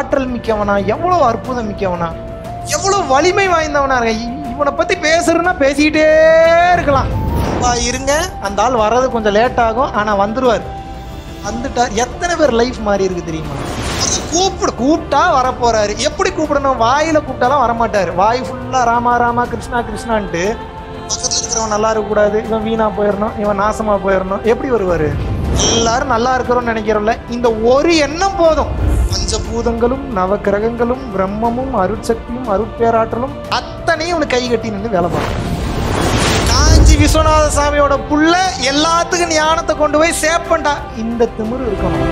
ஆற்றல் மிக்கவனா எவ்வளவு அற்புதம் மிக்கவனா எவ்வளவு வலிமை வாய்ந்தவனா இருக்க இ- இவனை பத்தி பேசுறதுன்னா பேசிக்கிட்டே இருக்கலாம் வா இருங்க அந்த ஆள் வர்றது கொஞ்சம் லேட் ஆகும் ஆனா வந்துருவார் வந்துட்டார் எத்தனை பேர் லைஃப் மாறி இருக்கு தெரியுமா அதை கூப்பிடு கூப்பிட்டா வரப்போறாரு எப்படி கூப்பிடணும் வாயில கூப்பிட்டாலாம் வரமாட்டாரு வாய் ஃபுல்லா ராமா ராமா கிருஷ்ணா கிருஷ்ணான்ட்டு பக்கத்துல இருக்கிறவன் நல்லா இருக்கக்கூடாது இவன் வீணா போயிடணும் இவன் நாசமா போயிடணும் எப்படி வருவாரு எல்லாரும் நல்லா இருக்கிறோம்னு நினைக்கிறோம்ல இந்த ஒரு எண்ணம் போதும் பஞ்சபூதங்களும் நவக்கிரகங்களும் பிரம்மமும் அருட்சக்தியும் அருட்பேராற்றலும் அத்தனையும் உனக்கு கை கட்டி நின்று வேலை பார்க்கணும் காஞ்சி விஸ்வநாத சாமியோட புள்ள எல்லாத்துக்கும் ஞானத்தை கொண்டு போய் சேப்பண்டா இந்த திமிரு இருக்கணும்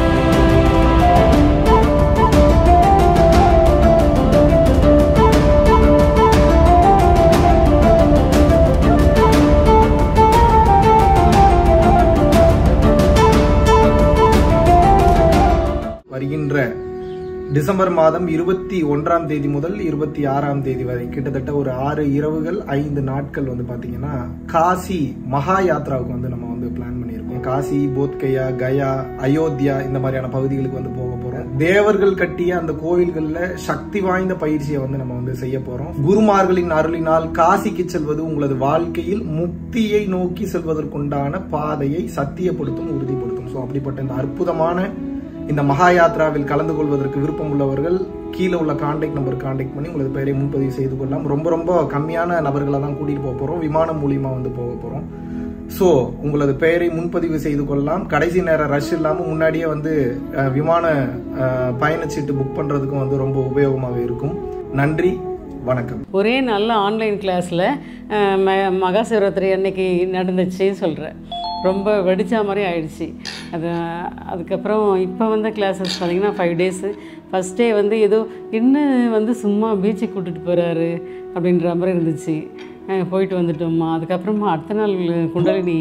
வருகின்ற டிசம்பர் மாதம் இருபத்தி ஒன்றாம் தேதி முதல் இருபத்தி ஆறாம் தேதி வரை கிட்டத்தட்ட ஒரு ஆறு இரவுகள் ஐந்து நாட்கள் வந்து பாத்தீங்கன்னா காசி மகா யாத்ராவுக்கு வந்து நம்ம வந்து பிளான் பண்ணியிருக்கோம் காசி போத்கயா கயா அயோத்தியா இந்த மாதிரியான பகுதிகளுக்கு வந்து போக போறோம் தேவர்கள் கட்டிய அந்த கோயில்கள்ல சக்தி வாய்ந்த பயிற்சியை வந்து நம்ம வந்து செய்ய போறோம் குருமார்களின் அருளினால் காசிக்கு செல்வது உங்களது வாழ்க்கையில் முக்தியை நோக்கி செல்வதற்குண்டான பாதையை சத்தியப்படுத்தும் உறுதிப்படுத்தும் ஸோ அப்படிப்பட்ட இந்த அற்புதமான இந்த மகா யாத்ராவில் கலந்து கொள்வதற்கு விருப்பம் உள்ளவர்கள் கீழே உள்ள காண்டாக்ட் நம்பர் காண்டாக்ட் பண்ணி உங்களது பெயரை முன்பதிவு செய்து கொள்ளலாம் ரொம்ப ரொம்ப கம்மியான நபர்களை தான் கூட்டிட்டு போக போறோம் விமானம் மூலியமா வந்து போக போறோம் ஸோ உங்களது பெயரை முன்பதிவு செய்து கொள்ளலாம் கடைசி நேரம் ரஷ் இல்லாமல் முன்னாடியே வந்து அஹ், விமான அஹ், பயணச்சீட்டு புக் பண்றதுக்கும் வந்து ரொம்ப உபயோகமாக இருக்கும் நன்றி வணக்கம் ஒரே நல்ல ஆன்லைன் கிளாஸில் ம மகா சிவராத்திரி அன்னைக்கு நடந்துச்சுன்னு சொல்கிறேன் ரொம்ப வெடிச்ச மாதிரி ஆயிடுச்சு அது அதுக்கப்புறம் இப்போ வந்த கிளாஸஸ் பார்த்திங்கன்னா ஃபைவ் டேஸு ஃபஸ்ட் டே வந்து ஏதோ இன்னும் வந்து சும்மா பீச்சுக்கு கூட்டிகிட்டு போகிறாரு அப்படின்ற மாதிரி இருந்துச்சு அஹ் போயிட்டு வந்துட்டோம்மா அதுக்கப்புறமா அடுத்த நாள் குண்டலினி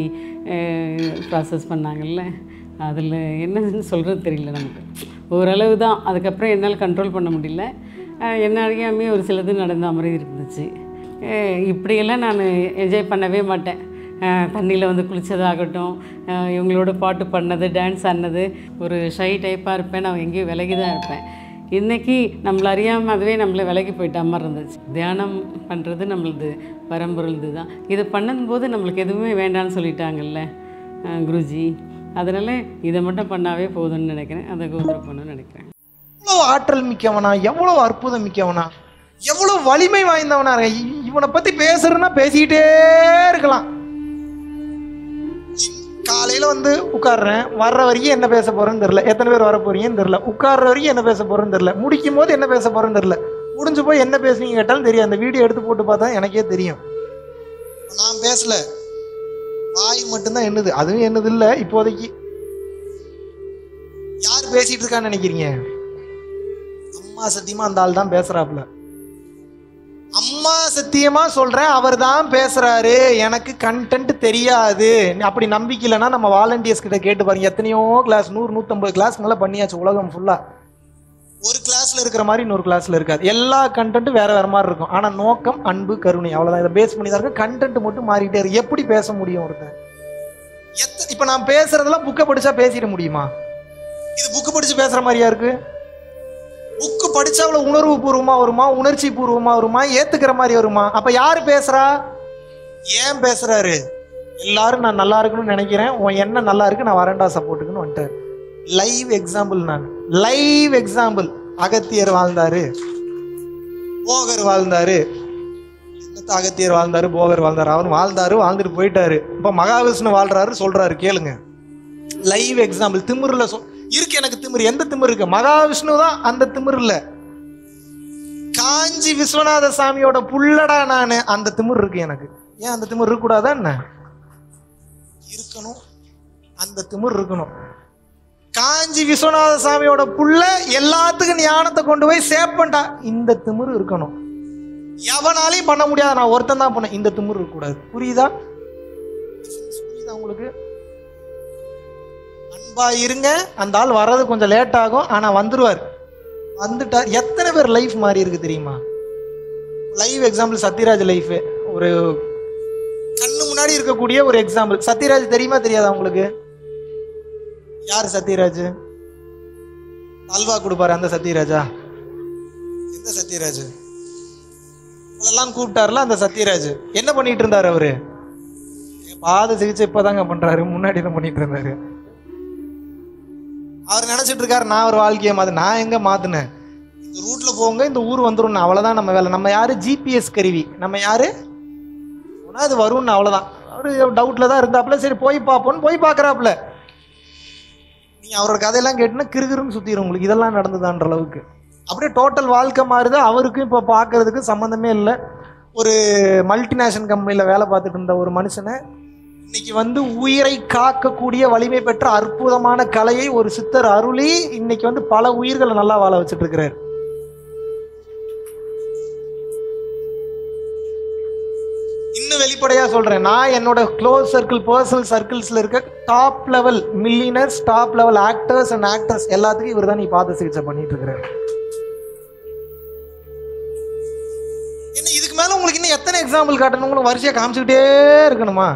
ப்ராசஸ் பண்ணாங்கல்ல அதில் என்னன்னு சொல்கிறது தெரியல நமக்கு ஓரளவு தான் அதுக்கப்புறம் என்னால் கண்ட்ரோல் பண்ண முடியல அஹ் என்ன அறியாமே ஒரு சிலது நடந்த மாதிரி இருந்துச்சு அஹ் இப்படியெல்லாம் நான் என்ஜாய் பண்ணவே மாட்டேன் தண்ணியில் வந்து குளித்ததாகட்டும் அஹ் இவங்களோட பாட்டு பண்ணது டான்ஸ் ஆடினது ஒரு ஷை டைப்பாக இருப்பேன் நான் எங்கேயும் விலகி தான் இருப்பேன் இன்றைக்கி நம்மளை அறியாமல் அதுவே நம்மளை விலகி போயிட்ட மாதிரி இருந்துச்சு தியானம் பண்ணுறது நம்மளது பரம்பொருள்து தான் இது பண்ணும்போது நம்மளுக்கு எதுவுமே வேண்டாம்னு சொல்லிட்டாங்கல்ல அஹ் குருஜி அதனால் இதை மட்டும் பண்ணாவே போதும்னு நினைக்கிறேன் அதை கோபுரம் பண்ணணும்னு நினைக்கிறேன் எவ்வளவு ஆற்றல் மிக்கவனா எவ்வளவு அற்புதம் மிக்கவனா எவ்வளவு வலிமை வாய்ந்தவனா இருக்க இ- இவனை பத்தி பேசுறதுன்னா பேசிக்கிட்டே இருக்கலாம் காலையில வந்து உட்கார்றேன் வர்ற வரைக்கும் என்ன பேச போறேன்னு தெரியல எத்தனை பேர் வர போறீங்கன்னு தெரியல உட்கார்ற வரைக்கும் என்ன பேச போறேன்னு தெரியல முடிக்கும் போது என்ன பேச போறேன்னு தெரியல முடிஞ்சு போய் என்ன பேசுனீங்க கேட்டாலும் தெரியும் அந்த வீடியோ எடுத்து போட்டு பார்த்தா எனக்கே தெரியும் நான் பேசல வாய் மட்டும்தான் என்னது அதுவும் என்னது இல்ல இப்போதைக்கு யார் பேசிட்டு இருக்கான்னு நினைக்கிறீங்க அம்மா சத்தியமா அந்த ஆள் தான் பேசுறாப்புல அம்மா சத்தியமா சொல்றேன் அவர் தான் பேசுறாரு எனக்கு கண்டென்ட் தெரியாது அப்படி நம்பிக்கை இல்லைன்னா நம்ம வாலண்டியர்ஸ் கிட்ட கேட்டு பாருங்க எத்தனையோ கிளாஸ் நூறு நூத்தம்பது கிளாஸ் மேல பண்ணியாச்சு உலகம் ஃபுல்லா ஒரு கிளாஸ்ல இருக்கிற மாதிரி இன்னொரு கிளாஸ்ல இருக்காது எல்லா கண்டென்ட்டும் வேற வேற மாதிரி இருக்கும் ஆனா நோக்கம் அன்பு கருணை அவ்வளவுதான் இதை பேஸ் பண்ணி தான் இருக்கு கண்டென்ட் மட்டும் மாறிட்டே இருக்கு எப்படி பேச முடியும் ஒருத்தன் எத்த இப்ப நான் பேசுறதெல்லாம் புக்கை படிச்சா பேசிட முடியுமா இது புக்கு படிச்சு பேசுற மாதிரியா இருக்கு புக்கு படிச்சா அவ்வளவு உணர்வு பூர்வமா வருமா உணர்ச்சி பூர்வமா வருமா ஏத்துக்கிற மாதிரி வருமா அப்ப யாரு பேசுறா ஏன் பேசுறாரு எல்லாரும் நான் நல்லா இருக்கணும்னு நினைக்கிறேன் உன் என்ன நல்லா இருக்கு நான் வரேன்டா சப்போர்ட்டுக்குன்னு வந்துட்டார் லைவ் எக்ஸாம்பிள் நான் லைவ் எக்ஸாம்பிள் அகத்தியர் வாழ்ந்தாரு போகர் வாழ்ந்தாரு என்னத்த அகத்தியர் வாழ்ந்தாரு போகர் வாழ்ந்தாரு அவர் வாழ்ந்தாரு வாழ்ந்துட்டு போயிட்டாரு இப்ப மகாவிஷ்ணு வாழ்றாரு சொல்றாரு கேளுங்க லைவ் எக்ஸாம்பிள் திமிருல சொல் இருக்கு எனக்கு திமிரு எந்த திமிரு இருக்கு மகாவிஷ்ணு தான் அந்த திமிரு இல்ல காஞ்சி விஸ்வநாத சாமியோட புள்ளடா நானு அந்த திமிரு இருக்கு எனக்கு ஏன் அந்த திமிரு இருக்க கூடாதா என்ன இருக்கணும் அந்த திமிரு இருக்கணும் காஞ்சி விஸ்வநாத சாமியோட புள்ள எல்லாத்துக்கும் ஞானத்தை கொண்டு போய் சேப்பண்டா இந்த திமிரு இருக்கணும் எவனாலையும் பண்ண முடியாது நான் ஒருத்தன் தான் பண்ணேன் இந்த திமிரு இருக்கக்கூடாது புரியுதா புரியுதா உங்களுக்கு அன்பா இருங்க அந்த ஆள் வர்றது கொஞ்சம் லேட் ஆகும் ஆனா வந்துருவார் வந்துட்டார் எத்தனை பேர் லைஃப் மாறி இருக்கு தெரியுமா லைவ் எக்ஸாம்பிள் சத்யராஜ் லைஃப் ஒரு கண்ணு முன்னாடி இருக்கக்கூடிய ஒரு எக்ஸாம்பிள் சத்யராஜ் தெரியுமா தெரியாதா உங்களுக்கு யார் சத்யராஜ் அல்வா கொடுப்பாரு அந்த சத்யராஜா எந்த சத்யராஜ் எல்லாம் கூப்பிட்டாருல அந்த சத்யராஜ் என்ன பண்ணிட்டு இருந்தாரு அவரு பாத சிகிச்சை இப்பதாங்க பண்றாரு முன்னாடி தான் பண்ணிட்டு இருந்தாரு அவர் நினைச்சிட்டு இருக்காரு நான் ஒரு வாழ்க்கையை மாத்து நான் எங்க மாத்துனேன் இந்த ரூட்ல போங்க இந்த ஊர் வந்துடும் அவ்வளவுதான் நம்ம வேலை நம்ம யாரு ஜிபிஎஸ் கருவி நம்ம யாரு போனா அது வரும்னு அவ்வளவுதான் அவரு டவுட்ல தான் இருந்தாப்புல சரி போய் பார்ப்போம்னு போய் பார்க்கறாப்புல நீங்க அவரோட கதையெல்லாம் கேட்டுனா கிறுகிறுன்னு சுத்திடும் உங்களுக்கு இதெல்லாம் நடந்துதான்ற அளவுக்கு அப்படியே டோட்டல் வாழ்க்கை மாறுது அவருக்கும் இப்போ பார்க்கறதுக்கு சம்மந்தமே இல்லை ஒரு மல்டிநேஷனல் கம்பெனியில் வேலை பார்த்துட்டு இருந்த ஒரு மனுஷனை இன்னைக்கு வந்து உயிரை காக்கக்கூடிய வலிமை பெற்ற அற்புதமான கலையை ஒரு சித்தர் அருளி இன்னைக்கு வந்து பல உயிர்களை நல்லா வாழ வச்சுட்டு இருக்கிறார் இன்னும் வெளிப்படையா சொல்றேன் நான் என்னோட க்ளோஸ் சர்க்கிள் பர்சனல் சர்க்கிள்ஸ்ல இருக்க top level millionaires top level actors and actors எல்லாத்துக்கும் இவர் தான் நீ பாத சிகிச்சை பண்ணிட்டு இருக்கிறாரு என்ன இதுக்கு மேல உங்களுக்கு இன்னும் எத்தனை எக்ஸாம்பிள் காட்டணும் உங்களுக்கு வரிசையா காமிச்சுக்கிட்டே இருக்கணுமா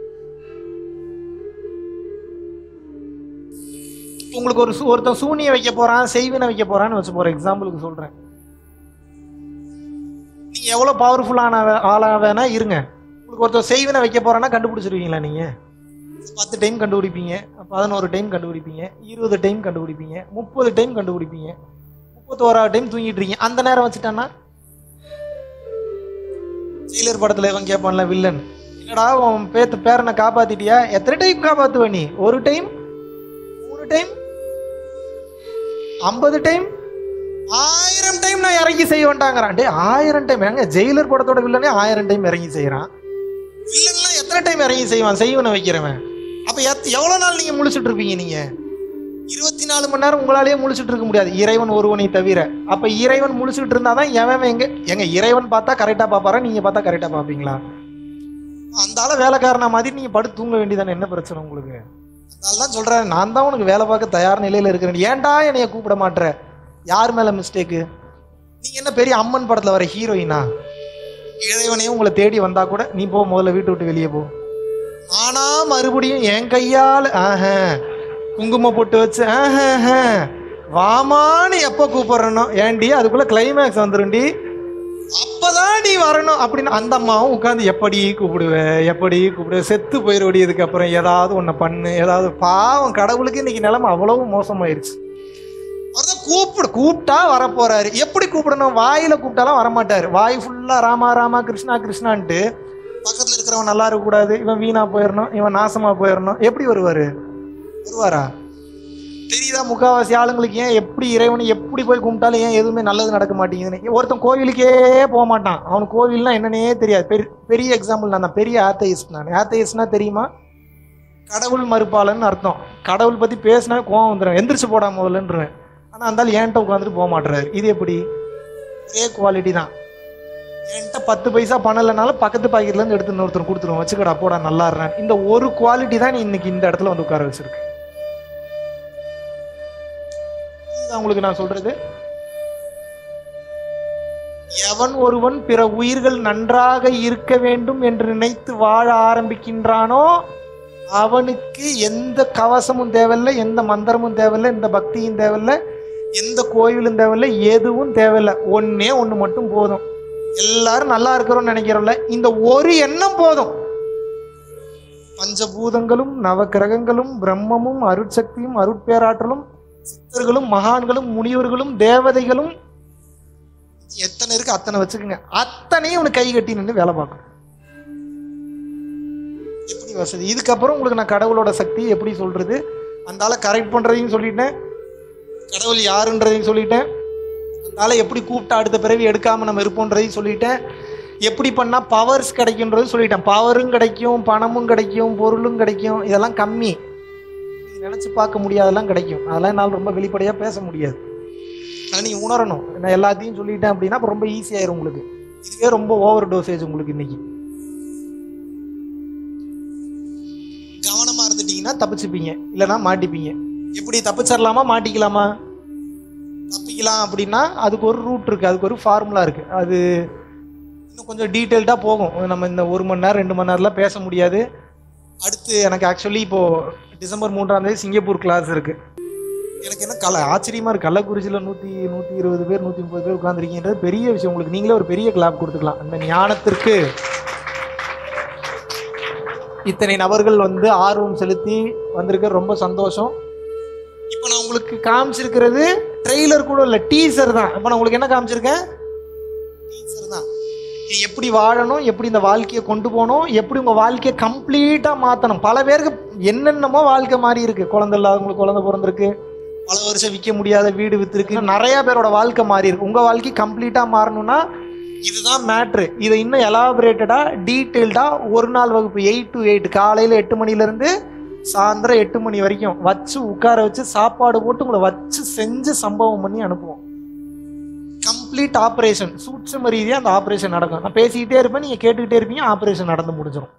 உங்களுக்கு ஒரு சு- ஒருத்தன் சூனிய வைக்க போறான் செய்வினை வைக்க போறான்னு வச்சு போற எக்ஸாம்பிளுக்கு சொல்றேன் நீங்க எவ்வளவு பவர்ஃபுல்லான ஆளா வேணா இருங்க உங்களுக்கு ஒருத்தர் செய்வினை வைக்க போறான்னா கண்டுபிடிச்சிருவீங்களா நீங்க பத்து டைம் கண்டுபிடிப்பீங்க பதினோரு டைம் கண்டுபிடிப்பீங்க இருபது டைம் கண்டுபிடிப்பீங்க முப்பது டைம் கண்டுபிடிப்பீங்க முப்பத்தோராவது டைம் தூங்கிட்டு இருக்கீங்க அந்த நேரம் வச்சுட்டான்னா ஜெயிலர் படத்துல இவன் கேட்பான்ல வில்லன் என்னடா உன் பேத்து பேரனை காப்பாத்திட்டியா எத்தனை டைம் காப்பாத்துவ நீ ஒரு டைம் மூணு டைம் ஐம்பது டைம் ஆயிரம் டைம் நான் இறங்கி செய்ய வேண்டாங்கிறான் டே ஆயிரம் டைம் எங்க ஜெயிலர் படத்தோட வில்லனே ஆயிரம் டைம் இறங்கி செய்யறான் வில்லன்லாம் எத்தனை டைம் இறங்கி செய்வான் செய்வனை வைக்கிறவன் அப்ப எத்- எவ்வளவு நாள் நீங்க முழிச்சிட்டு இருப்பீங்க நீங்க இருபத்தி நாலு மணி நேரம் உங்களாலேயே முழிச்சிட்டு இருக்க முடியாது இறைவன் ஒருவனை தவிர அப்ப இறைவன் முழிச்சிட்டு இருந்தாதான் எவன் எங்க எங்க இறைவன் பார்த்தா கரெக்டா பாப்பாரா நீங்க பார்த்தா கரெக்டா பாப்பீங்களா அந்த ஆள வேலைக்காரனா மாதிரி நீங்க படுத்து தூங்க வேண்டியதானே என்ன பிரச்சனை உங்களுக்கு அதனால தான் சொல்றேன் நான் தான் உனக்கு வேலை பார்க்க தயார் நிலையில இருக்கிறேன் ஏன்டா என்னைய கூப்பிட மாட்ற யார் மேல மிஸ்டேக்கு நீங்க என்ன பெரிய அம்மன் படத்துல வர ஹீரோயினா இறைவனே உங்களை தேடி வந்தா கூட நீ போ முதல்ல வீட்டை விட்டு வெளியே போ ஆனா மறுபடியும் என் கையால் ஆஹா குங்குமம் போட்டு வச்சு ஆஹா வாமான்னு எப்போ கூப்பிடுறனோ ஏன்டி அதுக்குள்ள கிளைமேக்ஸ் வந்துருண்டி அப்பதான் நீ வரணும் அப்படின்னு அந்த அம்மாவும் உட்காந்து எப்படி கூப்பிடுவ எப்படி கூப்பிடுவ செத்து போயிடுவடி இதுக்கப்புறம் ஏதாவது ஒன்று பண்ணு ஏதாவது பாவம் கடவுளுக்கு இன்னைக்கு நிலைமை அவ்வளவு மோசமாயிருச்சு அவர்தான் கூப்பிடு கூப்பிட்டா வரப்போறாரு எப்படி கூப்பிடணும் வாயில கூப்பிட்டாலும் வரமாட்டாரு வாய் ஃபுல்லா ராமா ராமா கிருஷ்ணா கிருஷ்ணான்ட்டு பக்கத்துல இருக்கிறவன் நல்லா இருக்கக்கூடாது இவன் வீணா போயிடணும் இவன் நாசமா போயிடணும் எப்படி வருவாரு வருவாரா தெரியுதா முக்காவாசி ஆளுங்களுக்கு ஏன் எப்படி இறைவனை எப்படி போய் கும்பிட்டாலும் ஏன் எதுவுமே நல்லது நடக்க மாட்டேங்குதுன்னு ஒருத்தன் கோவிலுக்கே போக மாட்டான் அவனுக்கு கோவில்னா என்னன்னே தெரியாது பெரிய பெரிய எக்ஸாம்பிள் நான் தான் பெரிய ஆத்தையிஸ்ட் நான் ஆத்தையிஸ்ட்னா தெரியுமா கடவுள் மறுப்பாளன்னு அர்த்தம் கடவுள் பத்தி பேசினா கோவம் வந்துடும் எந்திரிச்சு போடா முதல்லன்றேன் ஆனா அந்த ஏன்ட்ட உட்காந்துட்டு போக மாட்டுறாரு இது எப்படி ஒரே குவாலிட்டி தான் என்கிட்ட பத்து பைசா பணம் இல்லைனாலும் பக்கத்து பாக்கெட்ல இருந்து எடுத்து இன்னொருத்தர் கொடுத்துருவோம் வச்சுக்கடா போடா நல்லா இருறேன் இந்த ஒரு குவாலிட்டி தான் நீ இன்னைக்கு இந்த இடத்துல வந்து உட்கார வச்சிருக்கு இதுதான் உங்களுக்கு நான் சொல்றது எவன் ஒருவன் பிற உயிர்கள் நன்றாக இருக்க வேண்டும் என்று நினைத்து வாழ ஆரம்பிக்கின்றானோ அவனுக்கு எந்த கவசமும் தேவையில்லை எந்த மந்திரமும் தேவையில்லை எந்த பக்தியும் தேவையில்லை எந்த கோயிலும் தேவையில்லை எதுவும் தேவையில்லை ஒன்னே ஒன்று மட்டும் போதும் எல்லாரும் நல்லா இருக்கிறோம்னு நினைக்கிறோம்ல இந்த ஒரு எண்ணம் போதும் பஞ்சபூதங்களும் நவக்கிரகங்களும் பிரம்மமும் அருட்சக்தியும் அருட்பேராற்றலும் சித்தர்களும் மகான்களும் முனிவர்களும் தேவதைகளும் எத்தனை இருக்கு அத்தனை வச்சுக்கோங்க அத்தனையும் உனக்கு கை கட்டி நின்று வேலை பார்க்கும் எப்படி வசதி இதுக்கப்புறம் உங்களுக்கு நான் கடவுளோட சக்தி எப்படி சொல்றது அந்த ஆளை கரெக்ட் பண்றதையும் சொல்லிட்டேன் கடவுள் யாருன்றதையும் சொல்லிட்டேன் அந்த ஆளை எப்படி கூப்பிட்டா அடுத்த பிறவி எடுக்காம நம்ம இருப்போன்றதையும் சொல்லிட்டேன் எப்படி பண்ணா பவர்ஸ் கிடைக்குன்றது சொல்லிட்டேன் பவரும் கிடைக்கும் பணமும் கிடைக்கும் பொருளும் கிடைக்கும் இதெல்லாம் கம்மி நீங்க நினைச்சு பார்க்க முடியாதெல்லாம் கிடைக்கும் அதெல்லாம் என்னால் ரொம்ப வெளிப்படையா பேச முடியாது அதை நீங்க உணரணும் நான் எல்லாத்தையும் சொல்லிட்டேன் அப்படின்னா அப்ப ரொம்ப ஈஸியாயிரும் உங்களுக்கு இதுவே ரொம்ப ஓவர் டோசேஜ் உங்களுக்கு இன்னைக்கு கவனமா இருந்துட்டீங்கன்னா தப்பிச்சுப்பீங்க இல்லைன்னா மாட்டிப்பீங்க எப்படி தப்பிச்சிடலாமா மாட்டிக்கலாமா தப்பிக்கலாம் அப்படின்னா அதுக்கு ஒரு ரூட் இருக்கு அதுக்கு ஒரு ஃபார்முலா இருக்கு அது இன்னும் கொஞ்சம் டீட்டெயில்டாக போகும் நம்ம இந்த ஒரு மணி நேரம் ரெண்டு மணி நேரம்லாம் பேச முடியாது அடுத்து எனக்கு ஆக்சுவலி இப்போ டிசம்பர் மூன்றாம் தேதி சிங்கப்பூர் கிளாஸ் இருக்கு எனக்கு என்ன கல ஆச்சரியமா இருக்கு கள்ளக்குறிச்சியில் நூற்றி நூற்றி இருபது பேர் நூற்றி முப்பது பேர் உட்காந்துருக்கீங்கன்றது பெரிய விஷயம் உங்களுக்கு நீங்களே ஒரு பெரிய கிளாப் கொடுத்துக்கலாம் அந்த ஞானத்திற்கு இத்தனை நபர்கள் வந்து ஆர்வம் செலுத்தி வந்திருக்க ரொம்ப சந்தோஷம் இப்போ நான் உங்களுக்கு காமிச்சிருக்கிறது ட்ரெய்லர் கூட இல்லை டீசர் தான் இப்போ நான் உங்களுக்கு என்ன காமிச்சிருக்கேன் டீசர் தான் நீ எப்படி வாழணும் எப்படி இந்த வாழ்க்கையை கொண்டு போகணும் எப்படி உங்கள் வாழ்க்கையை கம்ப்ளீட்டாக மாற்றணும் பல பேருக்கு என்னென்னமோ வாழ்க்கை மாறி இருக்கு குழந்தை இல்லாதவங்களுக்கு குழந்தை பிறந்திருக்கு பல வருஷம் விற்க முடியாத வீடு வித்துருக்கு நிறைய பேரோட வாழ்க்கை மாறி இருக்கு உங்கள் வாழ்க்கை கம்ப்ளீட்டாக மாறணும்னா இதுதான் மேட்ரு இதை இன்னும் எலாபரேட்டடாக டீட்டெயில்டாக ஒரு நாள் வகுப்பு எயிட் டு எயிட் காலையில் எட்டு மணிலேருந்து சாயந்தரம் எட்டு மணி வரைக்கும் வச்சு உட்கார வச்சு சாப்பாடு போட்டு உங்களை வச்சு செஞ்சு சம்பவம் பண்ணி அனுப்புவோம் கம்ப்ளீட் ஆப்ரேஷன் சூட்சம ரீதியாக அந்த ஆப்ரேஷன் நடக்கும் நான் பேசிக்கிட்டே இருப்பேன் நீங்கள் கேட்டுக்கிட்டே இருப்பீங்க ஆப்ரேஷன் நடந்து முடிஞ்சிடும்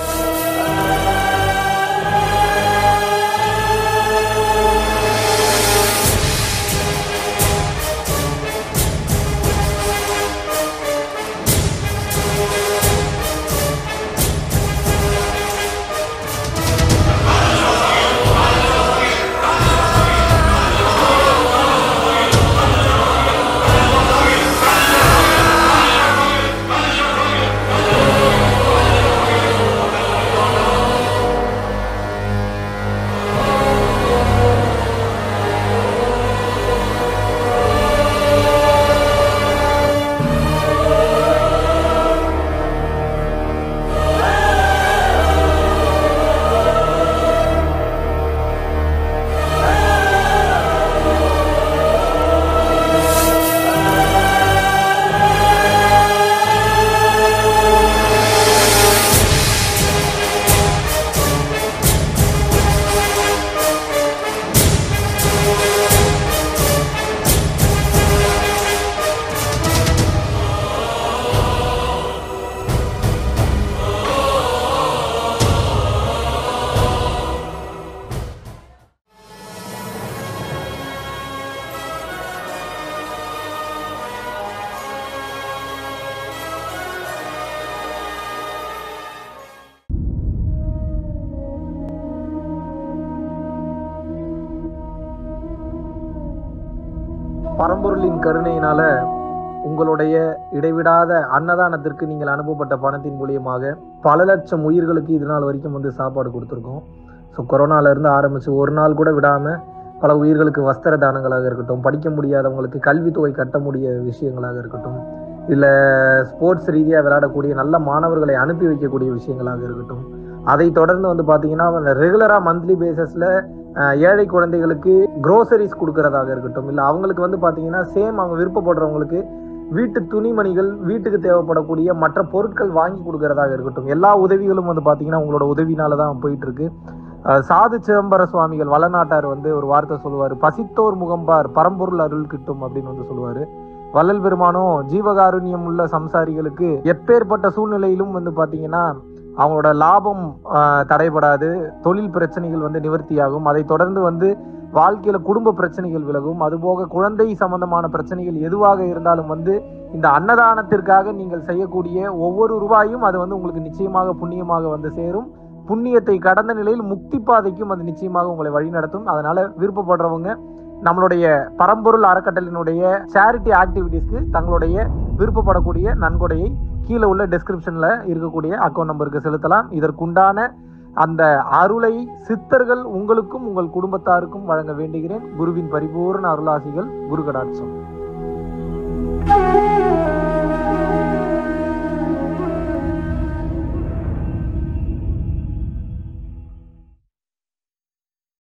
பரம்பொருளின் கருணையினால உங்களுடைய இடைவிடாத அன்னதானத்திற்கு நீங்கள் அனுப்பப்பட்ட பணத்தின் மூலியமாக பல லட்சம் உயிர்களுக்கு இது நாள் வரைக்கும் வந்து சாப்பாடு கொடுத்துருக்கோம் ஸோ கொரோனால இருந்து ஆரம்பிச்சு ஒரு நாள் கூட விடாம பல உயிர்களுக்கு வஸ்திர தானங்களாக இருக்கட்டும் படிக்க முடியாதவங்களுக்கு கல்வித்தொகை கட்ட முடிய விஷயங்களாக இருக்கட்டும் இல்லை ஸ்போர்ட்ஸ் ரீதியாக விளையாடக்கூடிய நல்ல மாணவர்களை அனுப்பி வைக்கக்கூடிய விஷயங்களாக இருக்கட்டும் அதை தொடர்ந்து வந்து பார்த்தீங்கன்னா ரெகுலராக மந்த்லி பேசிஸில் ஏழை குழந்தைகளுக்கு க்ரோசரிஸ் கொடுக்கறதாக இருக்கட்டும் இல்லை அவங்களுக்கு வந்து பார்த்தீங்கன்னா சேம் அவங்க விருப்பப்படுறவங்களுக்கு வீட்டு துணிமணிகள் வீட்டுக்கு தேவைப்படக்கூடிய மற்ற பொருட்கள் வாங்கி கொடுக்கறதாக இருக்கட்டும் எல்லா உதவிகளும் வந்து பார்த்தீங்கன்னா உங்களோட உதவினால தான் போயிட்டு இருக்கு அஹ் சாது சிதம்பர சுவாமிகள் வளநாட்டார் வந்து ஒரு வார்த்தை சொல்லுவார் பசித்தோர் முகம்பார் பரம்பொருள் அருள் கிட்டும் அப்படின்னு வந்து சொல்லுவார் வள்ளல் பெருமானும் ஜீவகாருண்யம் உள்ள சம்சாரிகளுக்கு எப்பேற்பட்ட சூழ்நிலையிலும் வந்து பார்த்தீங்கன்னா அவங்களோட லாபம் ஆஹ், தடைபடாது தொழில் பிரச்சனைகள் வந்து நிவர்த்தியாகும் அதை தொடர்ந்து வந்து வாழ்க்கையில குடும்ப பிரச்சனைகள் விலகும் அதுபோக குழந்தை சம்பந்தமான பிரச்சனைகள் எதுவாக இருந்தாலும் வந்து இந்த அன்னதானத்திற்காக நீங்கள் செய்யக்கூடிய ஒவ்வொரு ரூபாயும் அது வந்து உங்களுக்கு நிச்சயமாக புண்ணியமாக வந்து சேரும் புண்ணியத்தை கடந்த நிலையில் முக்தி பாதைக்கும் அது நிச்சயமாக உங்களை வழிநடத்தும் அதனால விருப்பப்படுறவங்க நம்மளுடைய பரம்பொருள் அறக்கட்டளினுடைய சேரிட்டி ஆக்டிவிட்டீஸ்க்கு தங்களுடைய விருப்பப்படக்கூடிய நன்கொடையை கீழே உள்ள டெஸ்கிரிப்ஷன்ல இருக்கக்கூடிய அக்கௌண்ட் நம்பருக்கு செலுத்தலாம் இதற்குண்டான அந்த அருளை சித்தர்கள் உங்களுக்கும் உங்கள் குடும்பத்தாருக்கும் வழங்க வேண்டுகிறேன் குருவின் பரிபூர்ண அருளாசிகள் குரு கடாட்சம்